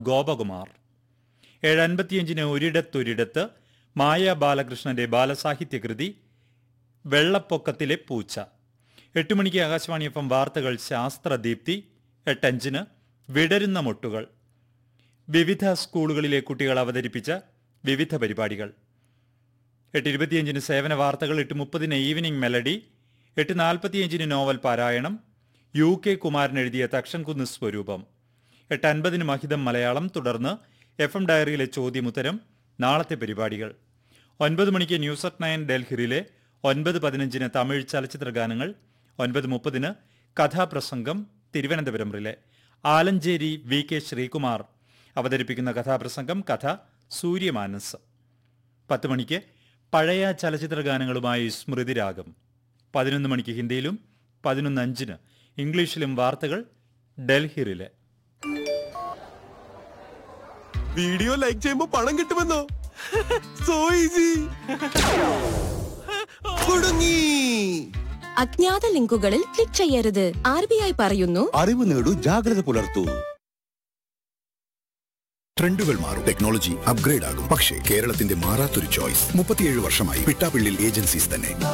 ഗോപകുമാർ ഏഴ് അൻപത്തിയഞ്ചിന് ഒരിടത്തൊരിടത്ത് മായ ബാലകൃഷ്ണന്റെ ബാലസാഹിത്യകൃതി വെള്ളപ്പൊക്കത്തിലെ പൂച്ച എട്ട് മണിക്ക് ആകാശവാണി എഫ് എം വാർത്തകൾ ശാസ്ത്രദീപ്തി എട്ടഞ്ചിന് വിടരുന്ന മൊട്ടുകൾ വിവിധ സ്കൂളുകളിലെ കുട്ടികൾ അവതരിപ്പിച്ച വിവിധ പരിപാടികൾ എട്ട് ഇരുപത്തിയഞ്ചിന് സേവന വാർത്തകൾ എട്ട് മുപ്പതിന് ഈവനിംഗ് മെലഡി എട്ട് നാൽപ്പത്തിയഞ്ചിന് നോവൽ പാരായണം യു കെ കുമാരൻ എഴുതിയ തക്ഷൻകുന്ന് സ്വരൂപം എട്ട് അൻപതിന് മഹിതം മലയാളം തുടർന്ന് എഫ് എം ഡയറിയിലെ ചോദ്യമുത്തരം നാളത്തെ പരിപാടികൾ ഒൻപത് മണിക്ക് ന്യൂസ് അറ്റ് നയൻ ഡൽഹിയിലെ ഒൻപത് പതിനഞ്ചിന് തമിഴ് ചലച്ചിത്ര ഗാനങ്ങൾ ഒൻപത് മുപ്പതിന് കഥാപ്രസംഗം Thiruvananthapuram relay Alancherry V K Sreekumar അവതരിപ്പിക്കുന്ന കഥാപ്രസംഗം കഥ സൂര്യമാനസ് പത്ത് മണിക്ക് പഴയ ചലച്ചിത്ര ഗാനങ്ങളുമായി സ്മൃതിരാഗം പതിനൊന്ന് മണിക്ക് ഹിന്ദിയിലും പതിനൊന്ന് അഞ്ചിന് ഇംഗ്ലീഷിലും വാർത്തകൾ ഡൽഹിയിലെ വീഡിയോ ലൈക്ക് ചെയ്യുമ്പോ പണം കിട്ടുമെന്നോ സോ ഈസി കുടുങ്ങി അജ്ഞാത ലിങ്കുകളിൽ ക്ലിക്ക് ചെയ്യരുത് ആർ ബി ഐ പറയുന്നു അറിവ് നേടൂ ജാഗ്രത പുലർത്തൂ ട്രെൻഡുകൾ മാറും ടെക്നോളജി അപ്ഗ്രേഡ് ആകും പക്ഷേ കേരളത്തിന്റെ മാറാത്തൊരു ചോയ്സ് മുപ്പത്തിയേഴ് വർഷമായി പിട്ടാപ്പിള്ളിൽ ഏജൻസീസ് തന്നെ